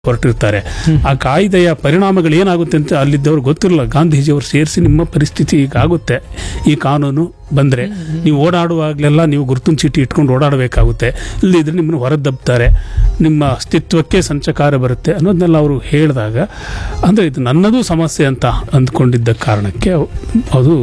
ಹೊರಟಿರ್ತಾರೆ ಆ ಕಾಯ್ದೆಯ ಪರಿಣಾಮಗಳು ಏನಾಗುತ್ತೆ ಅಂತ ಅಲ್ಲಿದ್ದವ್ರು ಗೊತ್ತಿರಲ್ಲ ಗಾಂಧೀಜಿಯವರು ಸೇರಿಸಿ ನಿಮ್ಮ ಪರಿಸ್ಥಿತಿ ಈಗ ಆಗುತ್ತೆ ಈ ಕಾನೂನು ಬಂದ್ರೆ ನೀವು ಓಡಾಡುವಾಗಲೆಲ್ಲ ನೀವು ಗುರುತಿನ ಚೀಟಿ ಇಟ್ಕೊಂಡು ಓಡಾಡಬೇಕಾಗುತ್ತೆ ಇಲ್ಲದಿದ್ರೆ ನಿಮ್ಮನ್ನು ಹೊರದಬ್ತಾರೆ ನಿಮ್ಮ ಅಸ್ತಿತ್ವಕ್ಕೆ ಸಂಚಕಾರ ಬರುತ್ತೆ ಅನ್ನೋದನ್ನೆಲ್ಲ ಅವರು ಹೇಳಿದಾಗ ಅಂದ್ರೆ ಇದು ನನ್ನದು ಸಮಸ್ಯೆ ಅಂತ ಅಂದ್ಕೊಂಡಿದ್ದ ಕಾರಣಕ್ಕೆ ಅದು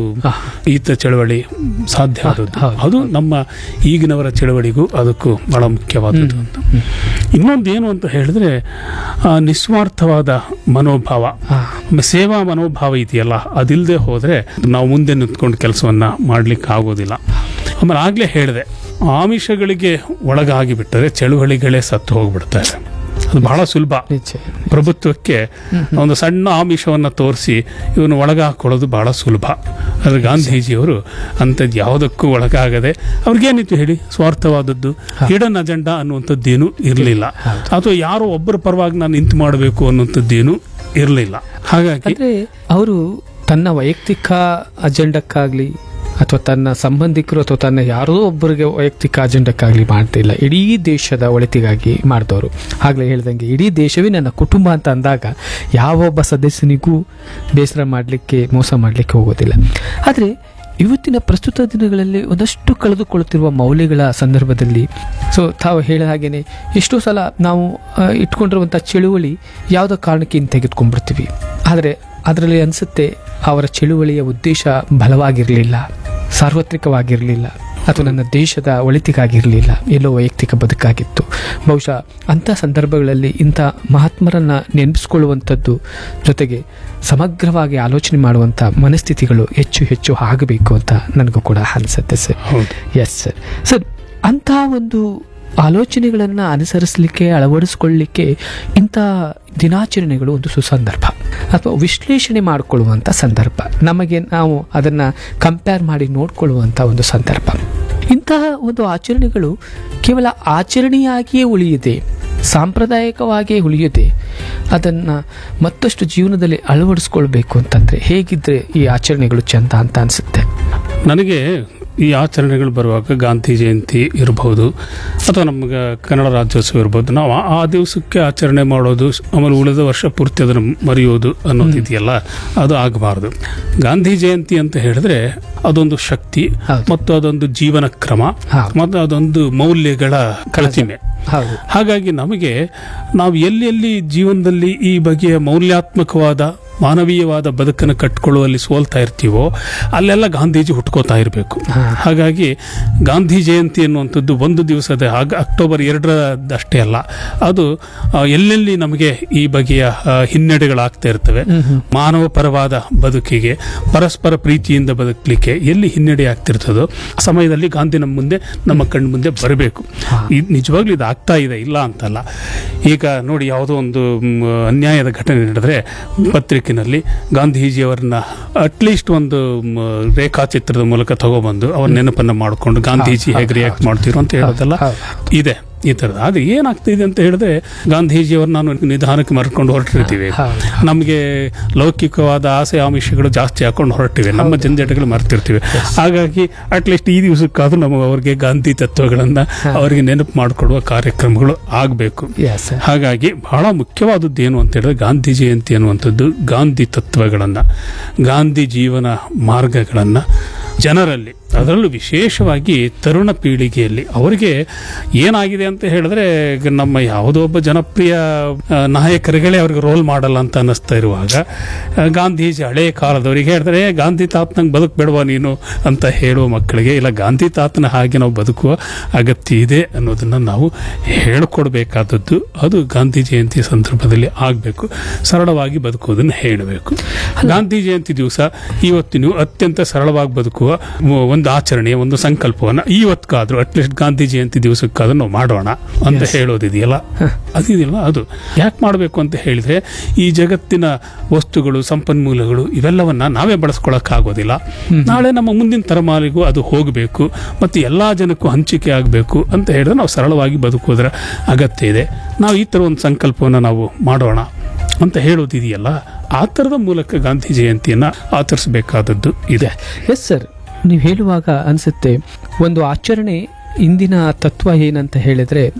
ಈತ ಚಳವಳಿ ಸಾಧ್ಯ ಆದದ್ದು ಹೌದು. ಅದು ನಮ್ಮ ಈಗಿನವರ ಚಳವಳಿಗೂ ಅದಕ್ಕೂ ಬಹಳ ಮುಖ್ಯವಾದದ್ದು ಅಂತ ಇನ್ನೊಂದು ಏನು ಅಂತ ಹೇಳಿದ್ರೆ ಆ, ನಿಸ್ವಾರ್ಥವಾದ ಮನೋಭಾವ ಆಮೇಲೆ ಸೇವಾ ಮನೋಭಾವ ಇದೆಯಲ್ಲ ಅದಿಲ್ಲದೆ ಹೋದ್ರೆ ನಾವು ಮುಂದೆ ನಿಂತ್ಕೊಂಡು ಕೆಲಸವನ್ನ ಮಾಡ್ಲಿಕ್ಕೆ ಆಗೋದಿಲ್ಲ ಆಮೇಲೆ ಆಗ್ಲೇ ಹೇಳಿದೆ ಆಮಿಷಗಳಿಗೆ ಒಳಗಾಗಿ ಬಿಟ್ಟರೆ ಚಳುವಳಿಗಳೇ ಸತ್ತು ಹೋಗ್ಬಿಡ್ತಾರೆ ಅದು ಬಹಳ ಸುಲಭ ನಿಜ ಪ್ರಭುತ್ವಕ್ಕೆ ಒಂದು ಸಣ್ಣ ಆಮಿಷವನ್ನ ತೋರಿಸಿ ಇವನು ಒಳಗಾಕೊಳ್ಳೋದು ಬಹಳ ಸುಲಭ ಆದ್ರೆ ಗಾಂಧೀಜಿಯವರು ಅಂಥದ್ದು ಯಾವುದಕ್ಕೂ ಒಳಗಾಗದೆ ಅವ್ರಿಗೇನಿತ್ತು ಹೇಳಿ ಸ್ವಾರ್ಥವಾದದ್ದು ಹಿಡನ್ ಅಜೆಂಡಾ ಅನ್ನುವಂಥದ್ದೇನು ಇರಲಿಲ್ಲ ಅಥವಾ ಯಾರೋ ಒಬ್ಬರ ಪರವಾಗಿ ನಾನು ನಿಂತು ಮಾಡಬೇಕು ಅನ್ನುವಂಥದ್ದೇನು ಇರಲಿಲ್ಲ ಹಾಗಾಗಿ ಅಂದ್ರೆ ಅವರು ತನ್ನ ವೈಯಕ್ತಿಕ ಅಜೆಂಡಕ್ಕಾಗ್ಲಿ ಅಥವಾ ತನ್ನ ಸಂಬಂಧಿಕರು ಅಥವಾ ತನ್ನ ಯಾರೋ ಒಬ್ಬರಿಗೆ ವೈಯಕ್ತಿಕ ಅಜೆಂಡಕ್ಕಾಗ್ಲಿ ಮಾಡ್ತಿಲ್ಲ ಇಡೀ ದೇಶದ ಒಳಿತಿಗಾಗಿ ಮಾಡಿದವರು ಆಗ್ಲೇ ಹೇಳ್ದಂಗೆ ಇಡೀ ದೇಶವೇ ನನ್ನ ಕುಟುಂಬ ಅಂತ ಅಂದಾಗ ಯಾವೊಬ್ಬ ಸದಸ್ಯನಿಗೂ ಬೇಸರ ಮಾಡಲಿಕ್ಕೆ ಮೋಸ ಮಾಡಲಿಕ್ಕೆ ಹೋಗೋದಿಲ್ಲ ಆದರೆ ಇವತ್ತಿನ ಪ್ರಸ್ತುತ ದಿನಗಳಲ್ಲಿ ಒಂದಷ್ಟು ಕಳೆದುಕೊಳ್ಳುತ್ತಿರುವ ಮೌಲ್ಯಗಳ ಸಂದರ್ಭದಲ್ಲಿ ಸೊ ತಾವು ಹೇಳಿದ ಹಾಗೇನೆ ಎಷ್ಟೋ ಸಲ ನಾವು ಆ, ಇಟ್ಕೊಂಡಿರುವಂಥ ಚಳುವಳಿ ಯಾವುದೋ ಕಾರಣಕ್ಕೆ ಇನ್ನು ತೆಗೆದುಕೊಂಡ್ಬಿಡ್ತೀವಿ ಆದರೆ ಅದರಲ್ಲಿ ಅನಿಸುತ್ತೆ ಅವರ ಚಳುವಳಿಯ ಉದ್ದೇಶ ಬಲವಾಗಿರಲಿಲ್ಲ ಸಾರ್ವತ್ರಿಕವಾಗಿರಲಿಲ್ಲ ಅಥವಾ ನನ್ನ ದೇಶದ ಒಳಿತಿಗಾಗಿರಲಿಲ್ಲ ಎಲ್ಲೋ ವೈಯಕ್ತಿಕ ಬದುಕಾಗಿತ್ತು ಬಹುಶಃ ಅಂಥ ಸಂದರ್ಭಗಳಲ್ಲಿ ಇಂಥ ಮಹಾತ್ಮರನ್ನ ನೆನಪಿಸ್ಕೊಳ್ಳುವಂಥದ್ದು ಜೊತೆಗೆ ಸಮಗ್ರವಾಗಿ ಆಲೋಚನೆ ಮಾಡುವಂಥ ಮನಸ್ಥಿತಿಗಳು ಹೆಚ್ಚು ಹೆಚ್ಚು ಆಗಬೇಕು ಅಂತ ನನಗೂ ಕೂಡ ಅನಿಸುತ್ತೆ ಸರ್ ಹೌದು ಎಸ್ ಸರ್ ಸರ್ ಅಂಥ ಒಂದು ಆಲೋಚನೆಗಳನ್ನು ಅನುಸರಿಸಲಿಕ್ಕೆ ಅಳವಡಿಸ್ಕೊಳ್ಳಿಕ್ಕೆ ಇಂಥ ದಿನಾಚರಣೆಗಳು ಒಂದು ಸುಸಂದರ್ಭ ಅಥವಾ ವಿಶ್ಲೇಷಣೆ ಮಾಡಿಕೊಳ್ಳುವಂಥ ಸಂದರ್ಭ ನಮಗೆ ನಾವು ಅದನ್ನು ಕಂಪೇರ್ ಮಾಡಿ ನೋಡಿಕೊಳ್ಳುವಂಥ ಒಂದು ಸಂದರ್ಭ ಇಂತಹ ಒಂದು ಆಚರಣೆಗಳು ಕೇವಲ ಆಚರಣೆಯಾಗಿಯೇ ಉಳಿಯದೆ ಸಾಂಪ್ರದಾಯಿಕವಾಗಿಯೇ ಉಳಿಯದೆ ಅದನ್ನು ಮತ್ತಷ್ಟು ಜೀವನದಲ್ಲಿ ಅಳವಡಿಸ್ಕೊಳ್ಬೇಕು ಅಂತಂದರೆ ಹೇಗಿದ್ರೆ ಈ ಆಚರಣೆಗಳು ಚಂದ ಅಂತ ಅನಿಸುತ್ತೆ ನನಗೆ ಈ ಆಚರಣೆಗಳು ಬರುವಾಗ ಗಾಂಧಿ ಜಯಂತಿ ಇರಬಹುದು ಅಥವಾ ನಮಗೆ ಕನ್ನಡ ರಾಜ್ಯೋತ್ಸವ ಇರ್ಬೋದು ನಾವು ಆ- ಆ ದಿವಸಕ್ಕೆ ಆಚರಣೆ ಮಾಡೋದು ಆಮೇಲೆ ಉಳಿದ ವರ್ಷ ಪೂರ್ತಿ ಅದನ್ನು ಮರೆಯೋದು ಅನ್ನೋದು ಇದೆಯಲ್ಲ ಅದು ಆಗಬಾರ್ದು ಗಾಂಧಿ ಜಯಂತಿ ಅಂತ ಹೇಳಿದ್ರೆ ಅದೊಂದು ಶಕ್ತಿ ಹೌದು. ಮತ್ತು ಅದೊಂದು ಜೀವನ ಕ್ರಮ ಹೌದು. ಮತ್ತು ಅದೊಂದು ಮೌಲ್ಯಗಳ ಕಳಚಿಮೆ ಹೌದು ಹಾಗಾಗಿ ನಮಗೆ ನಾವು ಎಲ್ಲೆಲ್ಲಿ ಜೀವನದಲ್ಲಿ ಈ ಬಗೆಯ ಮೌಲ್ಯಾತ್ಮಕವಾದ ಮಾನವೀಯವಾದ ಬದುಕನ್ನು ಕಟ್ಕೊಳ್ಳುವಲ್ಲಿ ಸೋಲ್ತಾ ಇರ್ತೀವೋ ಅಲ್ಲೆಲ್ಲ ಗಾಂಧೀಜಿ ಹುಟ್ಕೋತಾ ಇರಬೇಕು ಹಾಗಾಗಿ ಗಾಂಧಿ ಜಯಂತಿ ಅನ್ನುವಂಥದ್ದು ಒಂದು ದಿವಸದ ಆಗ ಅಕ್ಟೋಬರ್ ಎರಡರದಷ್ಟೇ ಅಲ್ಲ ಅದು ಆ, ಎಲ್ಲೆಲ್ಲಿ ನಮಗೆ ಈ ಬಗೆಯ ಆ, ಹಿನ್ನಡೆಗಳಾಗ್ತಾ ಇರ್ತವೆ ಮಾನವ ಪರವಾದ ಬದುಕಿಗೆ ಪರಸ್ಪರ ಪ್ರೀತಿಯಿಂದ ಬದುಕಲಿಕ್ಕೆ ಎಲ್ಲಿ ಹಿನ್ನಡೆ ಆಗ್ತಿರ್ತದೋ ಆ ಸಮಯದಲ್ಲಿ ಗಾಂಧಿ ನಮ್ಮ ಮುಂದೆ ನಮ್ಮ ಕಣ್ಣು ಮುಂದೆ ಬರಬೇಕು ಇದು ನಿಜವಾಗ್ಲೂ ಇದು ಆಗ್ತಾ ಇದೆ ಇಲ್ಲ ಅಂತಲ್ಲ ಈಗ ನೋಡಿ ಯಾವುದೋ ಒಂದು ಮ್, ಅನ್ಯಾಯದ ಘಟನೆ ನಡೆದ್ರೆ ಪತ್ರಿಕೆನಲ್ಲಿ ಗಾಂಧೀಜಿಯವರನ್ನ ಅಟ್ಲೀಸ್ಟ್ ಒಂದು ಮ್, ರೇಖಾಚಿತ್ರದ ಮೂಲಕ ತಗೊಬಂದು ಅವ್ರ ನೆನಪನ್ನ ಮಾಡಿಕೊಂಡು ಗಾಂಧೀಜಿ ಹೇಗೆ ರಿಯಾಕ್ಟ್ ಮಾಡ್ತಿರೋ ಅಂತ ಹೇಳೋದೆಲ್ಲ ಹೌದು. ಇದೆ ಈ ಥರದ್ದು ಅದು ಏನಾಗ್ತಿದೆ ಅಂತ ಹೇಳಿದ್ರೆ ಗಾಂಧೀಜಿಯವ್ರು ನಾನು ನಿಧಾನಕ್ಕೆ ಮರ್ಕೊಂಡು ಹೊರಟಿರ್ತೀವಿ ಹೌದು. ನಮಗೆ ಲೌಕಿಕವಾದ ಆಸೆ ಆಮಿಷಗಳು ಜಾಸ್ತಿ ಹಾಕೊಂಡು ಹೊರಟಿವೆ ನಮ್ಮ ಜಂಜಟಗಳು ಮರ್ತಿರ್ತೀವಿ ಹಾಗಾಗಿ ಅಟ್ಲೀಸ್ಟ್ ಈ ದಿವಸಕ್ಕಾದ್ರೂ ನಮ್ಮ ಅವ್ರಿಗೆ ಗಾಂಧಿ ತತ್ವಗಳನ್ನ ಅವರಿಗೆ ನೆನಪು ಮಾಡಿಕೊಡುವ ಕಾರ್ಯಕ್ರಮಗಳು ಆಗಬೇಕು ಎಸ್ ಸರ್ ಹಾಗಾಗಿ ಬಹಳ ಮುಖ್ಯವಾದದ್ದು ಏನು ಅಂತ ಹೇಳಿದ್ರೆ ಗಾಂಧಿ ಜಯಂತಿ ಅನ್ನುವಂಥದ್ದು ಗಾಂಧಿ ತತ್ವಗಳನ್ನು ಗಾಂಧಿ ಜೀವನ ಮಾರ್ಗಗಳನ್ನು ಜನರಲ್ಲಿ ಅದರಲ್ಲೂ ವಿಶೇಷವಾಗಿ ತರುಣ ಪೀಳಿಗೆಯಲ್ಲಿ ಅವರಿಗೆ ಏನಾಗಿದೆ ಅಂತ ಹೇಳಿದ್ರೆ ಈಗ ನಮ್ಮ ಯಾವುದೋ ಒಬ್ಬ ಜನಪ್ರಿಯ ಆ, ನಾಯಕರುಗಳೇ ಅವ್ರಿಗೆ ರೋಲ್ ಮಾಡಲ್ಲ ಅಂತ ಅನ್ನಿಸ್ತಾ ಇರುವಾಗ ಆ, ಗಾಂಧೀಜಿ ಹಳೆ ಕಾಲದವರಿಗೆ ಹೇಳ್ತಾರೆ "ಏ, ಗಾಂಧಿ ತಾತನಂಗೆ ಬದುಕಬೇಡವಾ ನೀನು ಅಂತ ಹೇಳುವ ಮಕ್ಕಳಿಗೆ ಇಲ್ಲ ಗಾಂಧಿ ತಾತನ ಹಾಗೆ ನಾವು ಬದುಕುವ ಅಗತ್ಯ ಇದೆ ಅನ್ನೋದನ್ನ ನಾವು ಹೇಳ್ಕೊಡ್ಬೇಕಾದದ್ದು ಅದು ಗಾಂಧಿ ಜಯಂತಿ ಸಂದರ್ಭದಲ್ಲಿ ಆಗಬೇಕು ಸರಳವಾಗಿ ಬದುಕುವುದನ್ನು ಹೇಳಬೇಕು ಗಾಂಧಿ ಜಯಂತಿ ದಿವಸ ಇವತ್ತು ನೀವು ಅತ್ಯಂತ ಸರಳವಾಗಿ ಬದುಕುವ ಮ- ಒಂದು ಆಚರಣೆ ಒಂದು ಸಂಕಲ್ಪವನ್ನ ಇವತ್ತಾದ್ರೂ ಅಟ್ಲೀಸ್ಟ್ ಗಾಂಧಿ ಜಯಂತಿ ದಿವಸಕ್ಕಾದ್ರೂ ನಾವು ಮಾಡೋಣ ಅಂತ ಹೇಳೋದಿದೆಯಲ್ಲ ಅದಿದೆಯಲ್ಲ ಅದು ಯಾಕೆ ಮಾಡಬೇಕು ಅಂತ ಹೇಳಿದ್ರೆ ಈ ಜಗತ್ತಿನ ವಸ್ತುಗಳು ಸಂಪನ್ಮೂಲಗಳು ಇವೆಲ್ಲವನ್ನ ನಾವೇ ಬಳಸ್ಕೊಳಕ್ಕಾಗೋದಿಲ್ಲ ನಾಳೆ ನಮ್ಮ ಮುಂದಿನ ತಲೆಮಾರಿಗೂ ಅದು ಹೋಗಬೇಕು ಮತ್ತು ಎಲ್ಲಾ ಜನಕ್ಕೂ ಹಂಚಿಕೆ ಆಗಬೇಕು ಅಂತ ಹೇಳಿದ್ರೆ ನಾವು ಸರಳವಾಗಿ ಬದುಕುವುದರ ಅಗತ್ಯ ಇದೆ ನಾವು ಈ ಥರ ಒಂದು ಸಂಕಲ್ಪವನ್ನು ನಾವು ಮಾಡೋಣ ಅಂತ ಹೇಳೋದಿದೆಯಲ್ಲ ಆ ಥರದ ಮೂಲಕ ಗಾಂಧಿ ಜಯಂತಿಯನ್ನ ಆಚರಿಸಬೇಕಾದದ್ದು ಇದೆ ಎಸ್ ಸರ್ ನೀವು ಹೇಳುವಾಗ ಅನಿಸುತ್ತೆ ಒಂದು ಆಚರಣೆ ಇಂದಿನ ತತ್ವ ಏನಂತ ಹೇಳಿದ್ರೆ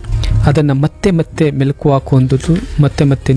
ಅದನ್ನ ಮತ್ತೆ ಮತ್ತೆ ಮೆಲುಕು ಹಾಕುವಂಥದ್ದು ಮತ್ತೆ ಮತ್ತೆ